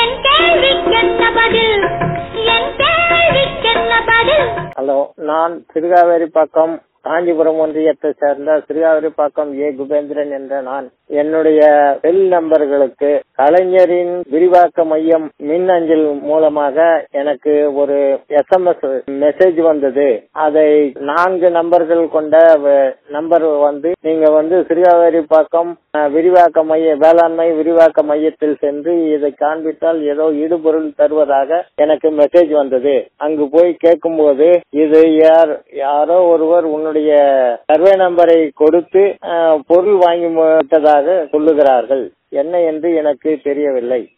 என் கேள்விக்கென்ன பதில் என் கேள்விக்கென்ன பதில் ஹலோ நான் சிறுகாவேரிப்பாக்கம் காஞ்சிபுரம் ஒன்றியத்தை சேர்ந்த சிறுகாவேரிப்பாக்கம் ஏ குபேந்திரன் என்ற நான் என்னுடைய செல் நம்பர்களுக்கு கலைஞரின் விரிவாக்க மையம் மின் அஞ்சல் மூலமாக எனக்கு ஒரு எஸ்எம்எஸ் மெசேஜ் வந்தது அதை நான்கு நம்பர்கள் கொண்ட வ- நம்பர் வந்து நீங்க வந்து சிறுகாவேரிப்பாக்கம் அஹ், விரிவாக்க மைய வேளாண்மை விரிவாக்க மையத்தில் சென்று இதை காண்பித்தால் ஏதோ இடுபொருள் தருவதாக எனக்கு மெசேஜ் வந்தது அங்கு போய் கேட்கும்போது இது யார் யாரோ ஒருவர் உன்னுடைய சர்வே நம்பரை கொடுத்து அஹ், பொருள் வாங்கி விட்டதாக சொல்லுகிறார்கள் என்ன என்று எனக்கு தெரியவில்லை